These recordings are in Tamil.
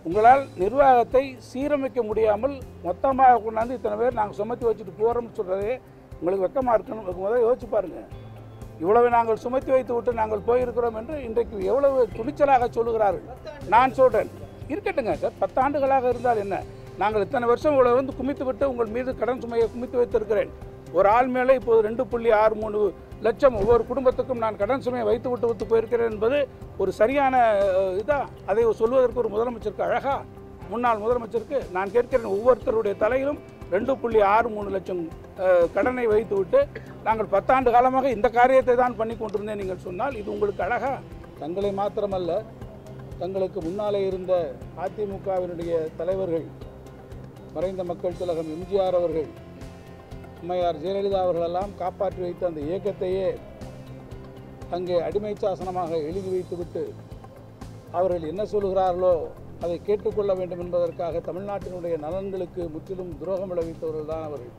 உங்களால் நிர்வாகத்தை சீரமைக்க முடியாமல் மொத்தமாக கொண்டாந்து இத்தனை பேர் நாங்கள் சுமத்தி வச்சுட்டு போகிறோம்னு சொல்கிறதே உங்களுக்கு வெக்கமாக இருக்கணும் முதல்ல யோசிச்சு பாருங்கள் இவ்வளவு நாங்கள் சுமத்தி வைத்து விட்டு நாங்கள் போயிருக்கிறோம் என்று இன்றைக்கு எவ்வளவு துணிச்சலாக சொல்லுகிறார்கள் நான் சொல்கிறேன் இருக்கட்டுங்க சார் பத்தாண்டுகளாக இருந்தால் என்ன நாங்கள் இத்தனை வருஷம் உங்களை வந்து குமித்து விட்டு உங்கள் மீது கடன் சுமையை குமித்து வைத்திருக்கிறேன் ஒரு ஆள் மேலே இப்போது ரெண்டு புள்ளி ஆறு மூணு லட்சம் ஒவ்வொரு குடும்பத்துக்கும் நான் கடன் சுமையை வைத்து விட்டு விட்டு போயிருக்கிறேன் என்பது ஒரு சரியான அஹ், இதா அதை சொல்வதற்கு ஒரு முதலமைச்சருக்கு அழகா முன்னாள் முதலமைச்சருக்கு நான் கேட்கிறேன் ஒவ்வொருத்தருடைய தலையிலும் ரெண்டு புள்ளி ஆறு மூணு லட்சம் அஹ், கடனை வைத்து விட்டு நாங்கள் பத்தாண்டு காலமாக இந்த காரியத்தை தான் பண்ணி கொண்டிருந்தேன் நீங்கள் சொன்னால் இது உங்களுக்கு அழகா தங்களை மாத்திரமல்ல தங்களுக்கு முன்னாலே இருந்த அதிமுகவினுடைய தலைவர்கள் மறைந்த மக்கள் திலகம் எம்ஜிஆர் அவர்கள் அம்மையார் ஜெயலலிதா அவர்களெல்லாம் காப்பாற்றி வைத்த அந்த இயக்கத்தையே அங்கே அடிமை சாசனமாக எழுதி வைத்துவிட்டு அவர்கள் என்ன சொல்கிறார்களோ அதை கேட்டுக்கொள்ள வேண்டும் என்பதற்காக தமிழ்நாட்டினுடைய நலன்களுக்கு முற்றிலும் துரோகம் விளைவித்தவர்கள் தான் அவர்கள்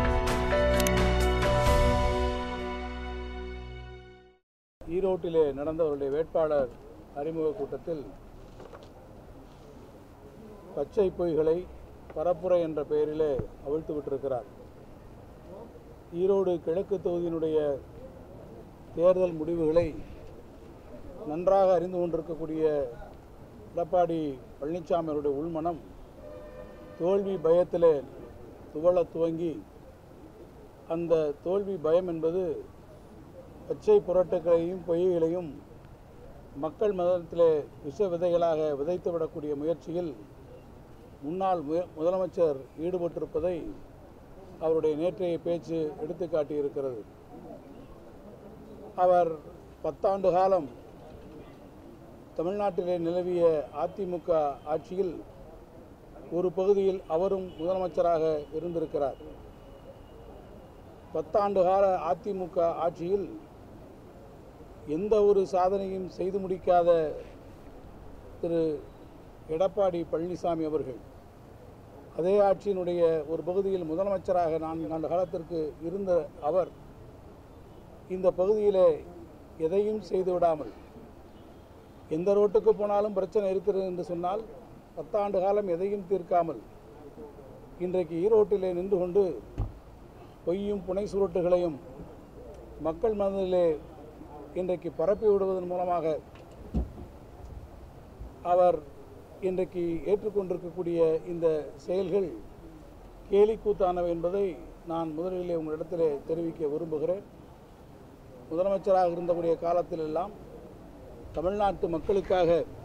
ஈரோட்டிலே நடந்த அவருடைய வேட்பாளர் அறிமுக கூட்டத்தில் பச்சை பொய்களை பரப்புரை என்ற பெயரிலே அவிழ்த்து விட்டிருக்கிறார் ஈரோடு கிழக்கு தொகுதியினுடைய தேர்தல் முடிவுகளை நன்றாக அறிந்து கொண்டிருக்கக்கூடிய எடப்பாடி பழனிசாமி அவருடைய உள்மனம் தோல்வி பயத்திலே துவள துவங்கி அந்த தோல்வி பயம் என்பது பச்சை புரட்டுகளையும் பொய்களையும் மக்கள் மதத்திலே விஷ விதைகளாக விதைத்து விடக்கூடிய முயற்சியில் முன்னாள் மு- முதலமைச்சர் ஈடுபட்டிருப்பதை அவருடைய நேற்றைய பேச்சு எடுத்து காட்டியிருக்கிறது அவர் பத்தாண்டு காலம் தமிழ்நாட்டிலே நிலவிய அதிமுக ஆட்சியில் ஒரு பகுதியில் அவரும் முதலமைச்சராக இருந்திருக்கிறார் பத்தாண்டு கால அதிமுக ஆட்சியில் எந்த ஒரு சாதனையும் செய்து முடிக்காத திரு எடப்பாடி பழனிசாமி அவர்கள் அதே ஆட்சியினுடைய ஒரு பகுதியில் முதலமைச்சராக நான்கு ஆண்டு காலத்திற்கு இருந்த அவர் இந்த பகுதியிலே எதையும் செய்து விடாமல் எந்த ரோட்டுக்கு போனாலும் பிரச்சனை இருக்கிறது என்று சொன்னால் பத்தாண்டு காலம் எதையும் தீர்க்காமல் இன்றைக்கு ஈரோட்டிலே நின்று கொண்டு பொய்யும் புனை சுருட்டுகளையும் மக்கள் மனதிலே இன்றைக்கு பரப்பி விடுவதன் மூலமாக அவர் இன்றைக்கு ஏற்றுக்கொண்டிருக்கக்கூடிய இந்த செயல்கள் கேலி கூத்தானவை என்பதை நான் முதலிலே உங்களிடத்திலே தெரிவிக்க விரும்புகிறேன் முதலமைச்சராக இருந்தக்கூடிய காலத்திலெல்லாம் தமிழ்நாட்டு மக்களுக்காக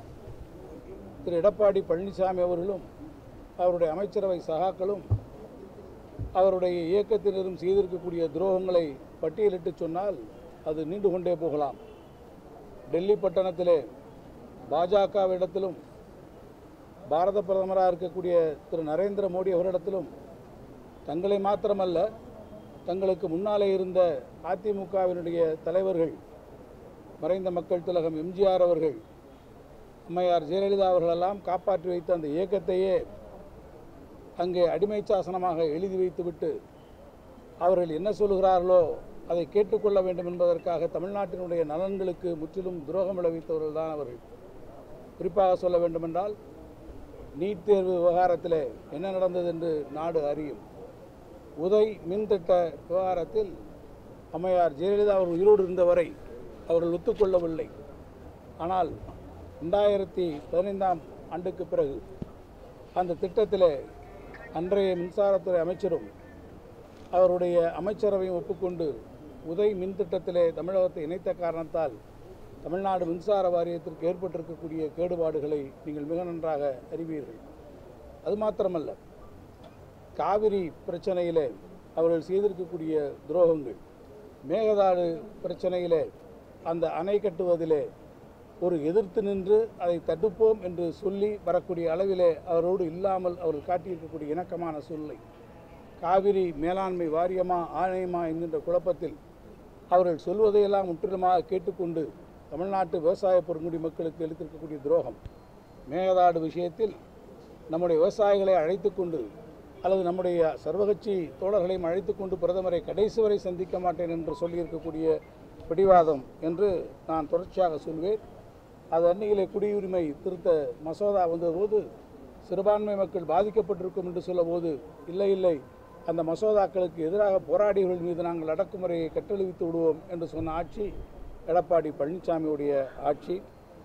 திரு எடப்பாடி பழனிசாமி அவர்களும் அவருடைய அமைச்சரவை சகாக்களும் அவருடைய இயக்கத்தினரும் செய்திருக்கக்கூடிய துரோகங்களை பட்டியலிட்டு சொன்னால் அது நீண்டு கொண்டே போகலாம் டெல்லி பட்டணத்திலே பாஜகவிடத்திலும் பாரத பிரதமராக இருக்கக்கூடிய திரு நரேந்திர மோடி அவரிடத்திலும் தங்களை மாத்திரமல்ல தங்களுக்கு முன்னாலே இருந்த அதிமுகவினுடைய தலைவர்கள் மறைந்த மக்கள் திலகம் எம்ஜிஆர் அவர்கள் அம்மையார் ஜெயலலிதா அவர்களெல்லாம் காப்பாற்றி வைத்த அந்த இயக்கத்தையே அங்கே அடிமை சாசனமாக எழுதி வைத்துவிட்டு அவர்கள் என்ன சொல்கிறார்களோ அதை கேட்டுக்கொள்ள வேண்டும் என்பதற்காக தமிழ்நாட்டினுடைய நலன்களுக்கு முற்றிலும் துரோகம் விளைவித்தவர்கள் தான் அவர்கள் குறிப்பாக சொல்ல வேண்டுமென்றால் நீட் தேர்வு விவகாரத்திலே என்ன நடந்தது என்று நாடு அறியும் உதய் மின்திட்ட விவகாரத்தில் அம்மையார் ஜெயலலிதா அவர்கள் உயிரோடு இருந்தவரை அவர்கள் ஒத்துக்கொள்ளவில்லை ஆனால் ரெண்டாயிரத்தி பதினைந்தாம் ஆண்டுக்கு பிறகு அந்த திட்டத்திலே அன்றைய மின்சாரத்துறை அமைச்சரும் அவருடைய அமைச்சரவையும் ஒப்புக்கொண்டு உதய் மின் திட்டத்திலே தமிழகத்தை இணைத்த காரணத்தால் தமிழ்நாடு மின்சார வாரியத்திற்கு ஏற்பட்டிருக்கக்கூடிய கேடுபாடுகளை நீங்கள் மிக நன்றாக அறிவீர்கள் அது மாத்திரமல்ல காவிரி பிரச்சனையிலே அவர்கள் செய்திருக்கக்கூடிய துரோகங்கள் மேகதாடு பிரச்சனையிலே அந்த அணை கட்டுவதிலே ஒரு எதிர்த்து நின்று அதை தடுப்போம் என்று சொல்லி வரக்கூடிய அளவிலே அவரோடு இல்லாமல் அவர்கள் காட்டியிருக்கக்கூடிய இணக்கமான சூழ்நிலை காவிரி மேலாண்மை வாரியமா ஆணையமா என்கின்ற குழப்பத்தில் அவர்கள் சொல்வதையெல்லாம் முற்றிலுமாக கேட்டுக்கொண்டு தமிழ்நாட்டு விவசாய பெருங்குடி மக்களுக்கு எழுத்திருக்கக்கூடிய துரோகம் மேகதாடு விஷயத்தில் நம்முடைய விவசாயிகளை அழைத்து கொண்டு அல்லது நம்முடைய சர்வகட்சி தோழர்களையும் அழைத்து கொண்டு பிரதமரை கடைசி வரை சந்திக்க மாட்டேன் என்று சொல்லியிருக்கக்கூடிய பிடிவாதம் என்று நான் தொடர்ச்சியாக சொல்வேன் அது அன்னையிலே குடியுரிமை திருத்த மசோதா வந்தபோது சிறுபான்மை மக்கள் பாதிக்கப்பட்டிருக்கும் என்று சொல்லும்போது இல்லை இல்லை அந்த மசோதாக்களுக்கு எதிராக போராடியவர்கள் மீது நாங்கள் அடக்குமுறையை கட்டளிவித்து விடுவோம் என்று சொன்ன ஆட்சி எடப்பாடி பழனிசாமியுடைய ஆட்சி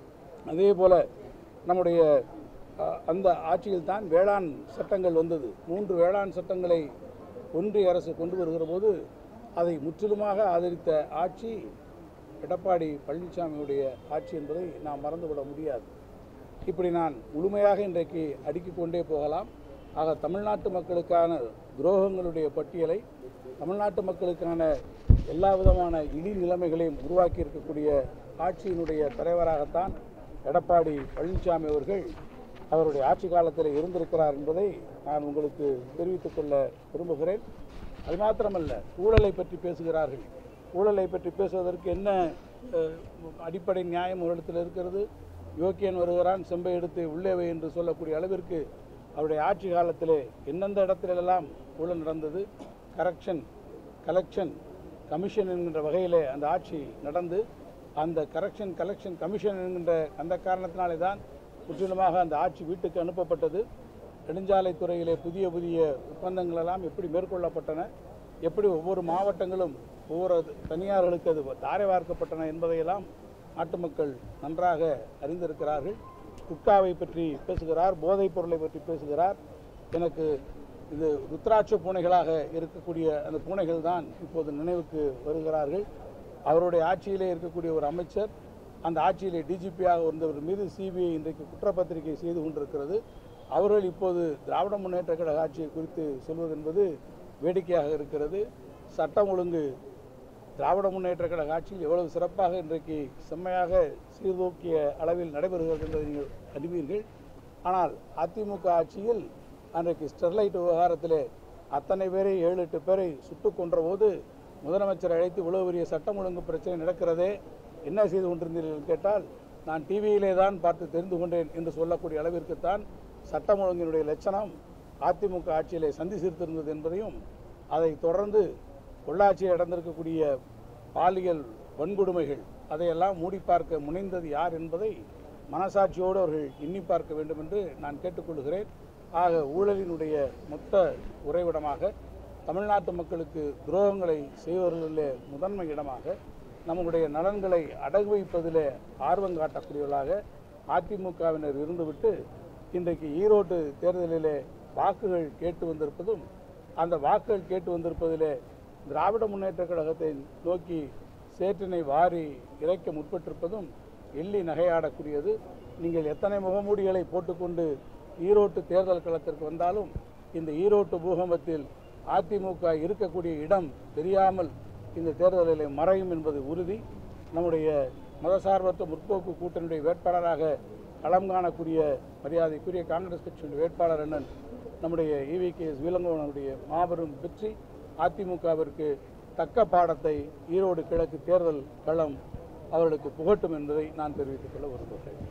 அதே போல நம்முடைய அஹ், அந்த ஆட்சியில் தான் வேளாண் சட்டங்கள் வந்தது மூன்று வேளாண் சட்டங்களை ஒன்றிய அரசு கொண்டு வருகிற போது அதை முற்றிலுமாக ஆதரித்த ஆட்சி எடப்பாடி பழனிசாமியுடைய ஆட்சி என்பதை நாம் மறந்துவிட முடியாது இப்படி நான் முழுமையாக இன்றைக்கு அடுக்கிக் கொண்டே போகலாம் ஆக தமிழ்நாட்டு மக்களுக்கான துரோகங்களுடைய பட்டியலை தமிழ்நாட்டு மக்களுக்கான எல்லா விதமான இழி நிலைமைகளையும் உருவாக்கி இருக்கக்கூடிய ஆட்சியினுடைய தலைவராகத்தான் எடப்பாடி பழனிசாமி அவர்கள் அவருடைய ஆட்சி காலத்தில் இருந்திருக்கிறார் என்பதை நான் உங்களுக்கு தெரிவித்துக் கொள்ள விரும்புகிறேன் அது மாத்திரமல்ல ஊழலை பற்றி பேசுகிறார்கள் ஊழலை பற்றி பேசுவதற்கு என்ன அஹ், அடிப்படை நியாயம் ஒரு இடத்தில் இருக்கிறது யோக்கியன் வருகிறான் செம்பை எடுத்து உள்ளே வை என்று சொல்லக்கூடிய அளவிற்கு அவருடைய ஆட்சி காலத்திலே எந்தெந்த இடத்திலெல்லாம் ஊழல் நடந்தது கரெக்ஷன் கலெக்ஷன் கமிஷன் என்கின்ற வகையிலே அந்த ஆட்சி நடந்து அந்த கரெக்ஷன் கலெக்ஷன் கமிஷன் என்கின்ற அந்த காரணத்தினாலே தான் முற்றிலுமாக அந்த ஆட்சி வீட்டுக்கு அனுப்பப்பட்டது நெடுஞ்சாலைத் துறையிலே புதிய புதிய ஒப்பந்தங்கள் எல்லாம் எப்படி மேற்கொள்ளப்பட்டன எப்படி ஒவ்வொரு மாவட்டங்களும் ஒவ்வொரு தனியார்களுக்கு அது தாரை வார்க்கப்பட்டன என்பதையெல்லாம் நாட்டு மக்கள் நன்றாக அறிந்திருக்கிறார்கள் குட்காவை பற்றி பேசுகிறார் போதைப் பொருளை பற்றி பேசுகிறார் எனக்கு இது ருத்ராட்ச பூனைகளாக இருக்கக்கூடிய அந்த பூனைகள் தான் இப்போது நினைவுக்கு வருகிறார்கள் அவருடைய ஆட்சியிலே இருக்கக்கூடிய ஒரு அமைச்சர் அந்த ஆட்சியிலே டிஜிபியாக இருந்தவர் மீது சிபிஐ இன்றைக்கு குற்றப்பத்திரிகை செய்து கொண்டிருக்கிறது அவர்கள் இப்போது திராவிட முன்னேற்ற கழக ஆட்சியை குறித்து சொல்வது என்பது வேடிக்கையாக இருக்கிறது சட்டம் ஒழுங்கு திராவிட முன்னேற்ற கழக ஆட்சியில் எவ்வளவு சிறப்பாக இன்றைக்கு செம்மையாக சீர்தூக்கிய அளவில் நடைபெறுகிறது என்பதை நீங்கள் அறிவீர்கள் ஆனால் அதிமுக ஆட்சியில் அன்றைக்கு ஸ்டெர்லைட் விவகாரத்திலே அத்தனை பேரை ஏழு எட்டு பேரை சுட்டுக் கொன்றபோது முதலமைச்சர் அழைத்து இவ்வளவு பெரிய சட்டம் ஒழுங்கு பிரச்சனை நடக்கிறதே என்ன செய்து கொண்டிருந்தீர்கள் கேட்டால் நான் டிவியிலே தான் பார்த்து தெரிந்து கொண்டேன் என்று சொல்லக்கூடிய அளவிற்குத்தான் சட்டம் ஒழுங்கினுடைய லட்சணம் அதிமுக ஆட்சியிலே சந்தி சீர்த்திருந்தது என்பதையும் அதைத் தொடர்ந்து பொள்ளாச்சியில் நடந்திருக்கக்கூடிய பாலியல் வன்கொடுமைகள் அதையெல்லாம் மூடி பார்க்க முனைந்தது யார் என்பதை மனசாட்சியோடு அவர்கள் எண்ணி பார்க்க வேண்டும் என்று நான் கேட்டுக்கொள்கிறேன் ஆக ஊழலினுடைய மொத்த உறைவிடமாக தமிழ்நாட்டு மக்களுக்கு துரோகங்களை செய்வதிலே முதன்மை இடமாக நம்முடைய நலன்களை அடகு வைப்பதிலே ஆர்வம் காட்டக்கூடியவர்களாக அதிமுகவினர் இருந்துவிட்டு இன்றைக்கு ஈரோட்டு தேர்தலிலே வாக்குகள் கேட்டு வந்திருப்பதும் அந்த வாக்குகள் கேட்டு வந்திருப்பதிலே திராவிட முன்னேற்ற கழகத்தை நோக்கி சேற்றினை வாரி இறைக்க முற்பட்டிருப்பதும் எள்ளி நகையாடக்கூடியது நீங்கள் எத்தனை முகமூடிகளை போட்டுக்கொண்டு ஈரோட்டு தேர்தல் களத்திற்கு வந்தாலும் இந்த ஈரோட்டு பூகம்பத்தில் அதிமுக இருக்கக்கூடிய இடம் தெரியாமல் இந்த தேர்தலில் மறையும் என்பது உறுதி நம்முடைய மதசார்பற்ற முற்போக்கு கூட்டணியுடைய வேட்பாளராக களம் காணக்கூடிய மரியாதைக்குரிய காங்கிரஸ் கட்சியினுடைய வேட்பாளர் அண்ணன் நம்முடைய இவி கே எஸ் வீலங்கோவனுடைய மாபெரும் வெற்றி அதிமுகவிற்கு தக்க பாடத்தை ஈரோடு கிழக்கு தேர்தல் களம் அவர்களுக்கு புகட்டும் என்பதை நான் தெரிவித்துக் கொள்ள விரும்புகிறேன்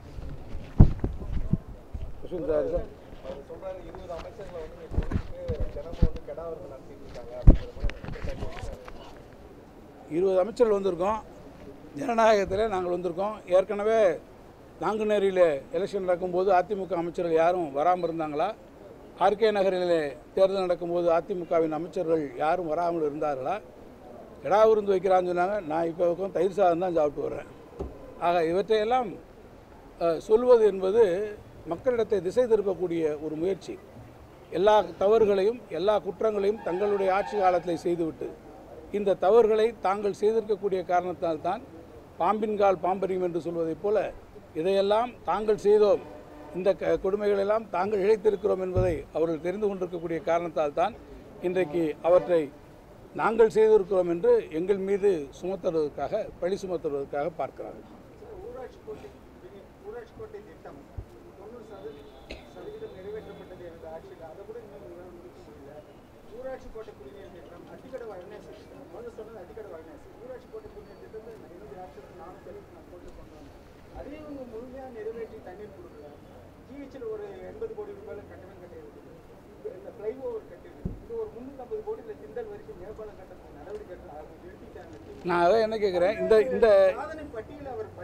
கிருஷ்ணன் சார் சார் அவர் சொல்றாரு இருபது அமைச்சர்களை வந்து நீங்க போட்டுட்டு தினமும் வந்து கெடாவரத்து நடத்திட்டு இருக்காங்க அப்படிங்கிற மாதிரி குற்றச்சாட்டு வைக்கிறாரு. இருபது அமைச்சர்கள் வந்திருக்கோம் ஜனநாயகத்தில் நாங்கள் வந்திருக்கோம் ஏற்கனவே நாங்குநேரியில் எலெக்ஷன் நடக்கும்போது அதிமுக அமைச்சர்கள் யாரும் வராமல் இருந்தாங்களா ஆர்கே நகரில் தேர்தல் நடக்கும்போது அதிமுகவின் அமைச்சர்கள் யாரும் வராமல் இருந்தார்களா கிடா விருந்து வைக்கிறான்னு சொன்னாங்க நான் இப்போ பக்கம் தயிர் சாதம் தான் சாப்பிட்டு வர்றேன் ஆக இவற்றையெல்லாம் அஹ், சொல்வது என்பது மக்களிடத்தை திசை திருப்பக்கூடிய ஒரு முயற்சி எல்லா தவறுகளையும் எல்லா குற்றங்களையும் தங்களுடைய ஆட்சி காலத்தில் செய்துவிட்டு இந்த தவறுகளை தாங்கள் செய்திருக்கக்கூடிய காரணத்தால் தான் பாம்பின்கால் பாம்பரியும் என்று சொல்வதைப் போல இதையெல்லாம் தாங்கள் செய்தோம் இந்த க கொடுமைகளெல்லாம் தாங்கள் இழைத்திருக்கிறோம் என்பதை அவர்கள் தெரிந்து கொண்டிருக்கக்கூடிய காரணத்தால் தான் இன்றைக்கு அவற்றை நாங்கள் செய்திருக்கிறோம் என்று எங்கள் மீது சுமத்துவதற்காக பழி சுமத்துவதற்காக பார்க்கிறார்கள் ஊராட்சி கோட்டை ஊராட்சி கோட்டை திட்டம் தொண்ணூறு சதவீதம் சதவீதம் நிறைவேற்றப்பட்டது எனது ஆட்சியில் அதை கூட இன்னும் உங்களால் முடிக்க முடியல ஊராட்சி கோட்டை குடிநீர் திட்டம் அத்திக்கடை அவினாசி முதல்ல சொன்னது அத்திக்கடை அவினாசி ஊராட்சி கோட்டை குடிநீர் திட்டத்தை என்னுடைய ஆட்சியில் நானும் தெளிவு நான் கொண்டு கொண்டு வந்தேன் அதையும் இவங்க முழுமையாக நிறைவேற்றி தண்ணீர் கொடுக்கல ஜிஹெச்சில் ஒரு எண்பது கோடி ரூபாயில கட்டணம் கட்டியிருக்கு இந்த ஃப்ளைஓவர் கட்டியிருக்கு இது ஒரு முந்நூற்றம்பது கோடியில் திண்டல் வரைக்கும் மேம்பாலம் கட்டணத்துக்கு நடவடிக்கை எடுத்து அவங்க நிறுத்திட்டாங்க நான் அதை என்ன கேட்குறேன் இந்த இந்த சாதனை பட்டியல் அவர் பட்டியலிட்ட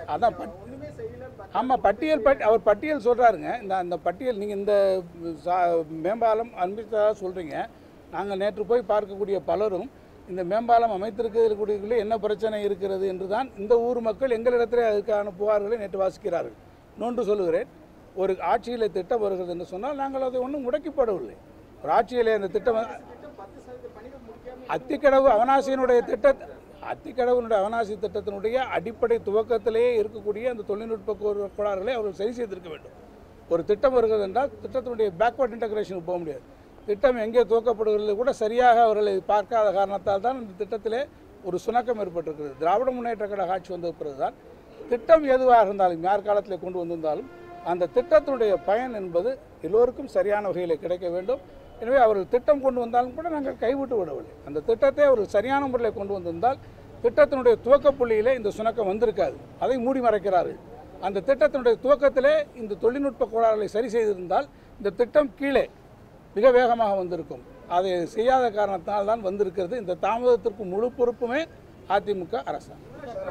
அதான் பட்- ஒண்ணுமே செய்யலன்னு ஆமாம் பட்டியல் பட் அவர் பட்டியல் சொல்கிறாருங்க இந்த அந்த பட்டியல் நீங்கள் இந்த சா- மேம்பாலம் அனுப்பிச்சதாக சொல்கிறீங்க நாங்கள் நேற்று போய் பார்க்கக்கூடிய பலரும் இந்த மேம்பாலம் அமைத்திருக்கக்கூடிய என்ன பிரச்சனை இருக்கிறது என்று தான் இந்த ஊர் மக்கள் எங்களிடத்திலே அதுக்கான புகார்களை நேற்று வாசிக்கிறார்கள் இன்னொன்று சொல்லுகிறேன் ஒரு ஆட்சியில் திட்டம் வருகிறது என்று சொன்னால் நாங்கள் அதை ஒன்றும் முடக்கிப்படவில்லை ஒரு ஆட்சியிலே அந்த திட்டம் வந்து- திட்டம் பத்து சதவீத பணிகள் முடிக்காம அத்திக்கடவு அவனாசியினுடைய திட்ட அத்திக்கடவுனுடைய அவனாசி திட்டத்தினுடைய அடிப்படை துவக்கத்திலேயே இருக்கக்கூடிய அந்த தொழில்நுட்ப கோர- கோளாறுகளை அவர்கள் சரி செய்திருக்க வேண்டும் ஒரு திட்டம் வருகிறது என்றால் திட்டத்தினுடைய பேக்வர்ட் இன்டகிரேஷனுக்கு போக முடியாது திட்டம் எங்கே துவக்கப்படுகிறது கூட சரியாக அவர்களை பார்க்காத காரணத்தால் தான் இந்த திட்டத்திலே ஒரு சுணக்கம் ஏற்பட்டிருக்கிறது திராவிட முன்னேற்ற கழக ஆட்சி வந்த பிறகுதான் திட்டம் எதுவாக இருந்தாலும் யார் காலத்தில் கொண்டு வந்திருந்தாலும் அந்த திட்டத்தினுடைய பயன் என்பது எல்லோருக்கும் சரியான வகையில் கிடைக்க வேண்டும் எனவே அவர்கள் திட்டம் கொண்டு வந்தாலும் கூட நாங்கள் கைவிட்டு விடவில்லை அந்த திட்டத்தை அவர்கள் சரியான முறையில் கொண்டு வந்திருந்தால் திட்டத்தினுடைய துவக்க புள்ளியிலே இந்த சுணக்கம் வந்திருக்காது அதை மூடி மறைக்கிறார்கள் அந்த திட்டத்தினுடைய துவக்கத்திலே இந்த தொழில்நுட்ப கோளாறுகளை சரி செய்திருந்தால் இந்த திட்டம் கீழே மிக வேகமாக வந்திருக்கும் அதை செய்யாத காரணத்தால் தான் வந்திருக்கிறது இந்த தாமதத்திற்கு முழு பொறுப்புமே அதிமுக அரசாங்கம்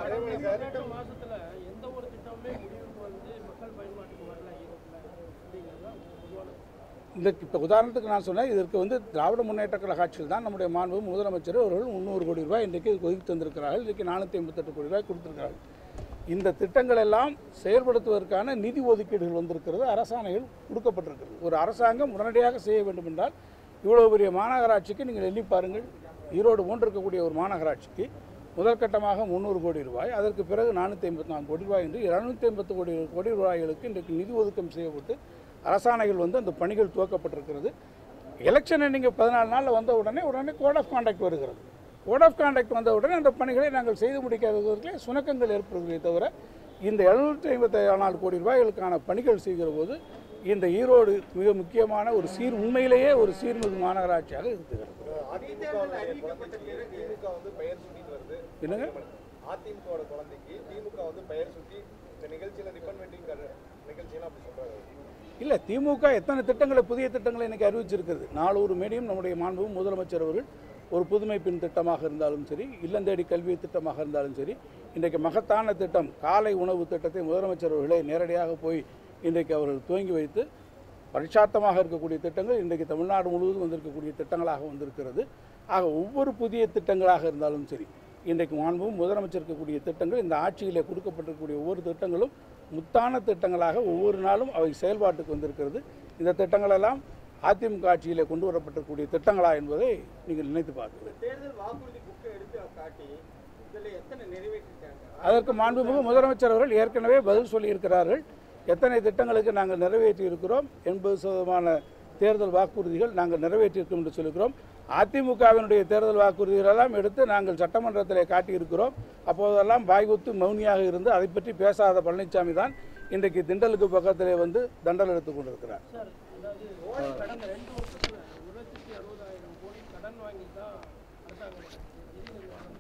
மாசத்துல எந்த ஒரு திட்டமுமே முடிவுக்கு வந்து மக்கள் பயன்பாட்டுக்கு வரல ஈரோட்டில் அப்படிங்கிறது தான் பொதுவான இந்த இப்போ உதாரணத்துக்கு நான் சொன்னேன் இதற்கு வந்து திராவிட முன்னேற்ற கழக ஆட்சியில் தான் நம்முடைய மாண்பு முதலமைச்சர் அவர்கள் முந்நூறு கோடி ரூபாய் இன்றைக்கு ஒதுக்கி தந்திருக்கிறார்கள் இன்றைக்கு நானூற்றி ஐம்பத்தெட்டு கோடி ரூபாய் கொடுத்திருக்கிறார்கள் இந்த திட்டங்கள் எல்லாம் செயல்படுத்துவதற்கான நிதி ஒதுக்கீடுகள் வந்திருக்கிறது அரசாணைகள் கொடுக்கப்பட்டிருக்கிறது ஒரு அரசாங்கம் உடனடியாக செய்ய வேண்டும் என்றால் இவ்வளவு பெரிய மாநகராட்சிக்கு நீங்கள் எண்ணி பாருங்கள் ஈரோடு போன்று இருக்கக்கூடிய ஒரு மாநகராட்சிக்கு முதற்கட்டமாக முந்நூறு கோடி ரூபாய் அதற்கு பிறகு நானூற்றி ஐம்பத்தி நாலு கோடி ரூபாய் என்று இருநூத்தி ஐம்பத்து கோடி கோடி ரூபாய்களுக்கு இன்றைக்கு நிதி ஒதுக்கம் செய்யப்பட்டு அரசாணைகள் வந்து அந்த பணிகள் துவக்கப்பட்டிருக்கிறது எலெக்ஷனை நீங்கள் பதினாலு நாளில் வந்த உடனே உடனே கோட் ஆஃப் கான்டாக்ட் வருகிறது கோட் ஆஃப் கான்டாக்ட் வந்த உடனே அந்த பணிகளை நாங்கள் செய்து முடிக்காததற்கே சுணக்கங்கள் ஏற்படுகிறதே தவிர இந்த எழுநூற்றி ஐம்பத்தி நாலு கோடி ரூபாய்களுக்கான பணிகள் செய்கிற போது இந்த ஈரோடு மிக முக்கியமான ஒரு சீர் உண்மையிலேயே ஒரு சீர்மிகு மாநகராட்சியாக இருக்கிறது அதிமுகவில் அறிவிக்கப்பட்ட பிறகு திமுக வந்து பெயர் சூட்டிட்டு வருது என்னங்க அதிமுகவோட குழந்தைக்கு திமுக வந்து பெயர் சூட்டி இந்த நிகழ்ச்சியில ரிப்பன் வெட்டிங் நிகழ்ச்சியெல்லாம் அப்படி சொல்றாரு இல்லை திமுக எத்தனை திட்டங்களை புதிய திட்டங்களை இன்னைக்கு அறிவிச்சிருக்கிறது நாளொரு மேடியும் நம்முடைய மாண்பு முதலமைச்சர் அவர்கள் ஒரு புதுமை பெண் திட்டமாக இருந்தாலும் சரி இல்லந்தேடி கல்வி திட்டமாக இருந்தாலும் சரி இன்றைக்கு மகத்தான திட்டம் காலை உணவு திட்டத்தை முதலமைச்சர் அவர்களே நேரடியாக போய் இன்றைக்கு அவர்கள் துவங்கி வைத்து பரிட்சார்த்தமாக இருக்கக்கூடிய திட்டங்கள் இன்றைக்கு தமிழ்நாடு முழுவதும் வந்திருக்கக்கூடிய திட்டங்களாக வந்திருக்கிறது ஆக ஒவ்வொரு புதிய திட்டங்களாக இருந்தாலும் சரி இன்றைக்கு மாண்பும் முதலமைச்சர் இருக்கக்கூடிய திட்டங்கள் இந்த ஆட்சியிலே கொடுக்கப்பட்டிருக்கக்கூடிய ஒவ்வொரு திட்டங்களும் முத்தான திட்டங்களாக ஒவ்வொரு நாளும் அவை செயல்பாட்டுக்கு வந்திருக்கிறது இந்த திட்டங்களெல்லாம் அதிமுக ஆட்சியிலே கொண்டு வரப்பட்டிருக்கக்கூடிய திட்டங்களா என்பதை நீங்கள் நினைத்து பார்க்க தேர்தல் வாக்குறுதி புக்கை எடுத்து காட்டி இதுல எத்தனை நிறைவேற்றிருக்காங்க அதற்கு மாண்புமிகு முதலமைச்சர் அவர்கள் ஏற்கனவே பதில் சொல்லியிருக்கிறார்கள் எத்தனை திட்டங்களுக்கு நாங்கள் நிறைவேற்றி இருக்கிறோம் எண்பது சதவீதமான தேர்தல் வாக்குறுதிகள் நாங்கள் நிறைவேற்றியிருக்கோம் என்று சொல்லியிருக்கிறோம் அதிமுகவினுடைய தேர்தல் வாக்குறுதிகள் எல்லாம் எடுத்து நாங்கள் சட்டமன்றத்திலே காட்டியிருக்கிறோம் அப்போதெல்லாம் வாய்குத்து மௌனியாக இருந்து அதை பற்றி பேசாத பழனிசாமி தான் இன்றைக்கு திண்டலுக்கு பக்கத்திலே வந்து தண்டல் எடுத்துக் கொண்டிருக்கிறார் சார் அதாவது கடந்த ரெண்டு வருஷத்துல ஒரு லட்சத்தி அறுபதாயிரம் கோடி கடன் வாங்கி தான் அரசாங்கம் நிதி நிர்வாகம்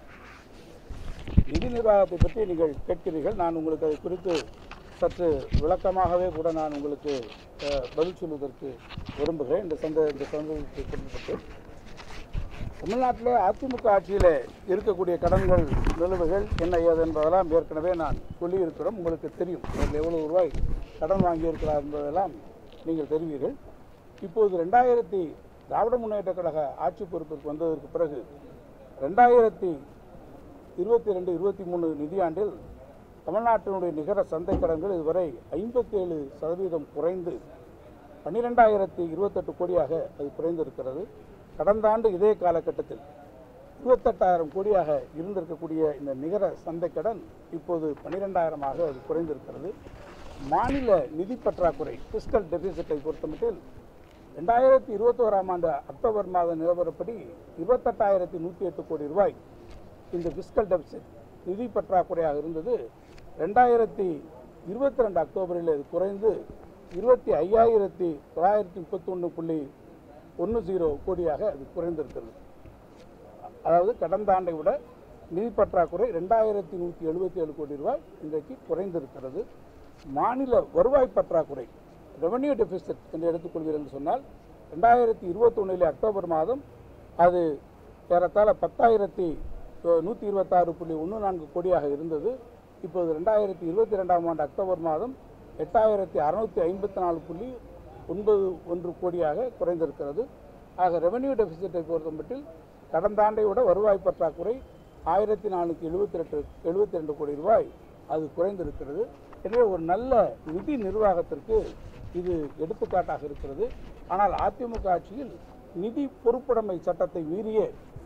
நிதி நிர்வாகத்தை பற்றி நீங்கள் கேட்கிறீர்கள் நான் உங்களுக்கு அது குறித்து சற்று விளக்கமாகவே கூட நான் உங்களுக்கு அஹ், பதில் சொல்வதற்கு விரும்புகிறேன் இந்த சந்த இந்த சந்தர்ப்பத்தை குறிப்பிட்டு தமிழ்நாட்டில் அதிமுக ஆட்சியில் இருக்கக்கூடிய கடன்கள் நிலுவைகள் என்ன ஏது என்பதெல்லாம் ஏற்கனவே நான் சொல்லியிருக்கிறோம் உங்களுக்கு தெரியும் அவர்கள் எவ்வளவு ரூபாய் கடன் வாங்கியிருக்கிறார் என்பதெல்லாம் நீங்கள் தெரிவீர்கள் இப்போது ரெண்டாயிரத்தி திராவிட முன்னேற்ற கழக ஆட்சி பொறுப்பிற்கு வந்ததற்கு பிறகு ரெண்டாயிரத்தி இருபத்தி ரெண்டு இருபத்தி மூணு நிதியாண்டில் தமிழ்நாட்டினுடைய நிகர சந்தை கடன்கள் இதுவரை ஐம்பத்தேழு சதவீதம் குறைந்து பன்னிரெண்டாயிரத்தி இருபத்தெட்டு கோடியாக அது குறைந்திருக்கிறது கடந்த ஆண்டு இதே காலகட்டத்தில் இருபத்தெட்டாயிரம் கோடியாக இருந்திருக்கக்கூடிய இந்த நிகர சந்தை கடன் இப்போது பன்னிரெண்டாயிரமாக அது குறைந்திருக்கிறது மாநில நிதி பற்றாக்குறை பிஸ்கல் டெபிசிட்டை பொறுத்தமட்டில் ரெண்டாயிரத்தி இருபத்தோராம் ஆண்டு அக்டோபர் மாத நிலவரப்படி இருபத்தெட்டாயிரத்தி நூற்றி எட்டு கோடி ரூபாய் இந்த பிஸ்கல் டெபிசிட் நிதி பற்றாக்குறையாக இருந்தது ரெண்டாயிரத்தி இருபத்தி ரெண்டு அக்டோபரில் இது குறைந்து இருபத்தி ஐயாயிரத்தி தொள்ளாயிரத்தி முப்பத்தொன்று புள்ளி ஒன்று ஜீரோ கோடியாக அது குறைந்திருக்கிறது அதாவது கடந்த ஆண்டை விட நிதி பற்றாக்குறை ரெண்டாயிரத்தி நூற்றி எழுபத்தி ஏழு கோடி ரூபாய் இன்றைக்கு குறைந்திருக்கிறது மாநில வருவாய் பற்றாக்குறை ரெவன்யூ டெபிசிட் என்று எடுத்துக்கொள்வீர்கள் என்று சொன்னால் ரெண்டாயிரத்தி இருபத்தொன்னிலே அக்டோபர் மாதம் அது ஏறத்தாழ பத்தாயிரத்தி நூற்றி இருபத்தாறு புள்ளி ஒன்று நான்கு கோடியாக இருந்தது இப்போது ரெண்டாயிரத்தி இருபத்தி ரெண்டாம் ஆண்டு அக்டோபர் மாதம் எட்டாயிரத்தி அறுநூற்றி ஐம்பத்தி நாலு புள்ளி ஒன்பது ஒன்று கோடியாக குறைந்திருக்கிறது ஆக ரெவென்யூ டெபிசிட்டை பொறுத்தமட்டில் கடந்த ஆண்டை விட வருவாய் பற்றாக்குறை ஆயிரத்தி நானூற்றி எழுபத்தி ரெண்டு எழுபத்தி ரெண்டு கோடி ரூபாய் அது குறைந்திருக்கிறது எனவே ஒரு நல்ல நிதி நிர்வாகத்திற்கு இது எடுத்துக்காட்டாக இருக்கிறது ஆனால் அதிமுக ஆட்சியில் நிதி பொறுப்புடைமை சட்டத்தை மீறிய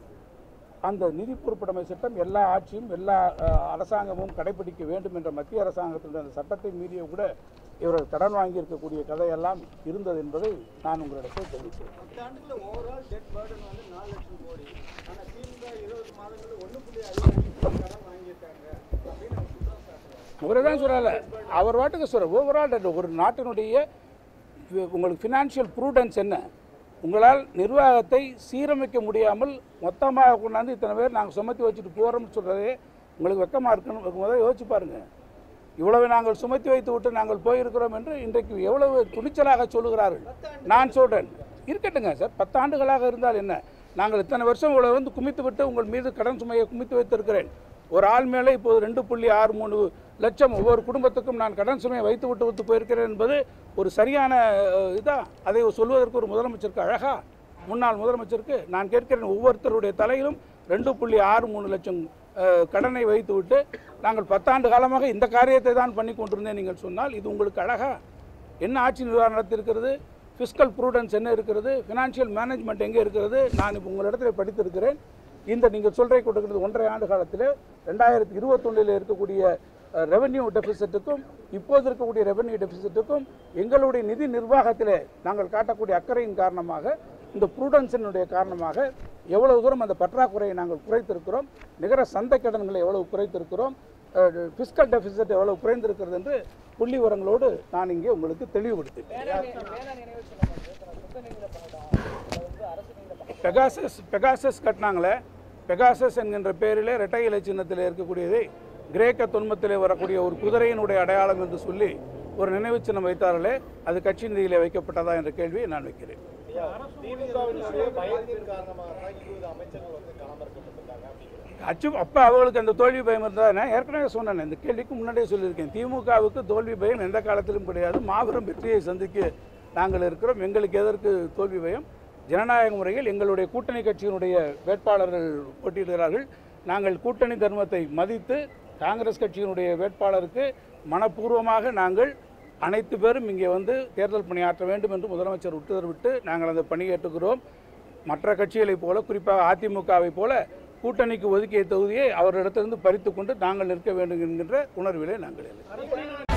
அந்த நிதி பொறுப்புடைமை சட்டம் எல்லா ஆட்சியும் எல்லா அஹ், அரசாங்கமும் கடைபிடிக்க வேண்டும் என்ற மத்திய அரசாங்கத்தினுடைய அந்த சட்டத்தை மீறிய கூட இவர்கள் கடன் வாங்கியிருக்கக்கூடிய கதையெல்லாம் இருந்தது என்பதை நான் உங்களிடத்தில் தெரிவித்தேன் பத்து ஆண்டுல ஓவரால் டெட் பேர்டன் வந்து நாலு லட்சம் கோடி ஆனா திமுக இருபது மாதங்கள்ல ஒண்ணு புள்ளி ஐந்து லட்சம் கடன் வாங்கியிருக்காங்க அப்படின்னு அவர் குற்றம் சாட்டுறாரு அவரே தான் சொல்லல அவர் வாட்டுக்கு சொல்ற ஓவரால் ஒரு நாட்டினுடைய ஃபி- உங்களுக்கு ஃபினான்ஷியல் ப்ரூடன்ஸ் என்ன உங்களால் நிர்வாகத்தை சீரமைக்க முடியாமல் மொத்தமாக கொண்டாந்து இத்தனை பேர் நாங்கள் சுமத்தி வச்சுட்டு போகிறோம்னு சொல்கிறதே உங்களுக்கு வெக்கமாக இருக்குன்னு முதல்ல யோசிச்சு பாருங்க இவ்வளவு நாங்கள் சுமத்தி வைத்து விட்டு நாங்கள் போயிருக்கிறோம் என்று இன்றைக்கு எவ்வளவு துணிச்சலாக சொல்லுகிறார்கள் நான் சொல்கிறேன் இருக்கட்டுங்க சார் பத்தாண்டுகளாக இருந்தால் என்ன நாங்கள் இத்தனை வருஷம் இவ்வளவு வந்து குமித்து விட்டு உங்கள் மீது கடன் சுமையை குமித்து வைத்திருக்கிறேன் ஒரு ஆள் மேலே இப்போது ரெண்டு புள்ளி ஆறு மூணு லட்சம் ஒவ்வொரு குடும்பத்துக்கும் நான் கடன் சுமையை வைத்து விட்டு விட்டு போயிருக்கிறேன் என்பது ஒரு சரியான அஹ், இதா அதை சொல்வதற்கு ஒரு முதலமைச்சருக்கு அழகா முன்னாள் முதலமைச்சருக்கு நான் கேட்கிறேன் ஒவ்வொருத்தருடைய தலையிலும் ரெண்டு புள்ளி ஆறு மூணு லட்சம் அஹ், கடனை வைத்துவிட்டு நாங்கள் பத்தாண்டு காலமாக இந்த காரியத்தை தான் பண்ணி கொண்டிருந்தேன் நீங்கள் சொன்னால் இது உங்களுக்கு அழகா என்ன ஆட்சி நிர்வாகம் நடத்திருக்கிறது ஃபிஸ்கல் ப்ரூடன்ஸ் என்ன இருக்கிறது ஃபினான்ஷியல் மேனேஜ்மெண்ட் எங்கே இருக்கிறது நான் இப்போ உங்களிடத்தில் படித்திருக்கிறேன் இந்த நீங்கள் சொல்றை கொடுக்கிறது ஒன்றரை ஆண்டு காலத்தில் ரெண்டாயிரத்தி இருபத்தொன்னில் இருக்கக்கூடிய ரெவென்யூ டெபிசிட்டுக்கும் இப்போது இருக்கக்கூடிய ரெவென்யூ டெபிசிட்டுக்கும் எங்களுடைய நிதி நிர்வாகத்தில் நாங்கள் காட்டக்கூடிய அக்கறையின் காரணமாக இந்த ப்ரூடன்ஸினுடைய காரணமாக எவ்வளவு தூரம் அந்த பற்றாக்குறையை நாங்கள் குறைத்திருக்கிறோம் நிகர சந்தை கடன்களை எவ்வளவு குறைத்திருக்கிறோம் ஃபிஸ்கல் டெபிசிட் எவ்வளவு குறைந்திருக்கிறது என்று புள்ளி விவரங்களோடு நான் இங்கே உங்களுக்கு தெளிவுபடுத்தினேன் பெகாசஸ் பெகாசஸ் கட்டினாங்களே பெகாசஸ் என்கின்ற பெயரிலே இரட்டை இலை சின்னத்தில் இருக்கக்கூடியதை கிரேக்க தொன்மத்திலே வரக்கூடிய ஒரு குதிரையினுடைய அடையாளம் என்று சொல்லி ஒரு நினைவு சின்னம் வைத்தார்களே அது கட்சி நிதியிலே வைக்கப்பட்டதா என்ற கேள்வியை நான் வைக்கிறேன் திமுகவினுடைய பயத்தின் காரணமாக தான் இருபது அமைச்சர்கள் வந்து களமிறக்கப்பட்டிருக்காங்க அப்படிங்கிறாங்க அச்சு அப்போ அவங்களுக்கு அந்த தோல்வி பயம் இருந்தால் நான் ஏற்கனவே சொன்னேன் இந்த கேள்விக்கு முன்னாடியே சொல்லியிருக்கேன் திமுகவுக்கு தோல்வி பயம் எந்த காலத்திலும் கிடையாது மாபெரும் வெற்றியை சந்திக்க நாங்கள் இருக்கிறோம் எங்களுக்கு எதற்கு தோல்வி பயம் ஜனநாயக முறையில் எங்களுடைய கூட்டணி கட்சியினுடைய வேட்பாளர்கள் போட்டியிடுகிறார்கள் நாங்கள் கூட்டணி தர்மத்தை மதித்து காங்கிரஸ் கட்சியினுடைய வேட்பாளருக்கு மனப்பூர்வமாக நாங்கள் அனைத்து பேரும் இங்கே வந்து தேர்தல் பணியாற்ற வேண்டும் என்று முதலமைச்சர் உத்தரவிட்டு நாங்கள் அந்த பணியேற்றுகிறோம் மற்ற கட்சிகளைப் போல குறிப்பாக அதிமுகவை போல கூட்டணிக்கு ஒதுக்கிய தொகுதியை அவரிடத்திலிருந்து பறித்து கொண்டு நாங்கள் நிற்க வேண்டும் என்கின்ற உணர்விலே நாங்கள் இல்லை